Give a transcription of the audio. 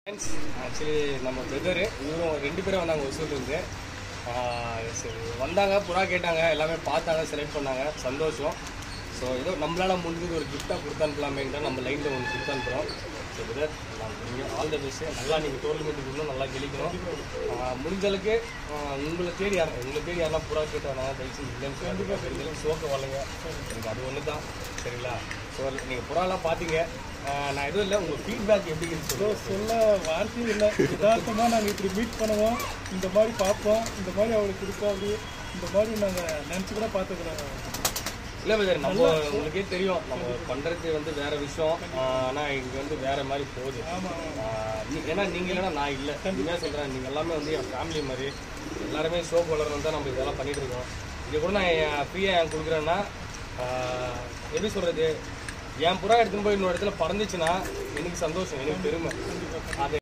friends actually நம்ம brother இவரும் ரெண்டு பேரும் வந்தாங்க ஒசூர்லேருந்து சரி வந்தாங்க புறா கேட்டாங்க எல்லாமே பார்த்தாங்க செலக்ட் பண்ணாங்க சந்தோஷம் ஸோ ஏதோ நம்மளால் முடிஞ்சது ஒரு கிஃப்டாக கொடுத்து அனுப்பலாமேங்கிற நம்ம லைனில் ஒன்று கொடுத்து அனுப்புகிறோம் ஸோ பிரதர் நீங்கள் ஆல் த பெஸ்ட்டு நல்லா நீங்கள் டோர்னமெண்ட் இன்னும் நல்லா கெளிக்கணும் ஆஹ் முடிஞ்ச அளவுக்கு ஆஹ் உங்களை தேடி யார் உங்களை தேடி யாரெல்லாம் புறா கேட்டு வராங்க தயவுசெய்து இல்லைன்னு கண்டிப்பாக பெருங்களும் சோக்க வரலைங்க எனக்கு அது ஒன்று தான் சரிங்களா ஸோ நீங்கள் புறாலாம் பார்த்தீங்க ஆஹ் நான் எதுவும் இல்லை உங்கள் ஃபீட்பேக் எப்படி இருக்குன்னு ஸோ சொல்லுங்கள் சொல்ல வார்த்தையும் இல்லை யதார்த்தமாக நாங்கள் இப்படி மீட் பண்ணுவோம் இந்த மாதிரி பார்ப்போம் இந்த மாதிரி அவளுக்கு கொடுப்போம் அப்படி இந்த மாதிரி நாங்கள் நினச்சி கூட பார்த்துக்கிறோம் இல்லை பிரதர் நம்ம உங்களுக்கே தெரியும் நம்ம பண்ணுறது வந்து வேற விஷயம் ஆனால் இங்கே வந்து வேற மாதிரி போகுது ஆமாம் ஆஹ் நீ- ஏன்னா நீங்கள் இல்லைன்னா நான் இல்லை கண்டிப்பாக சொல்கிறேன் நீங்கள் எல்லாமே வந்து என் ஃபேமிலி மாதிரி எல்லாருமே ஷோ வளரணும் தான் நம்ம இதெல்லாம் பண்ணிட்டு இருக்கோம் இது கூட நான் ஃப்ரீயாக என் கொடுக்குறேன்னா ஆஹ் எப்படி சொல்கிறது என் புறா எடுத்துன்னு போய் இன்னொரு இடத்துல பறந்துச்சுன்னா எனக்கு சந்தோஷம் எனக்கு பெருமை அது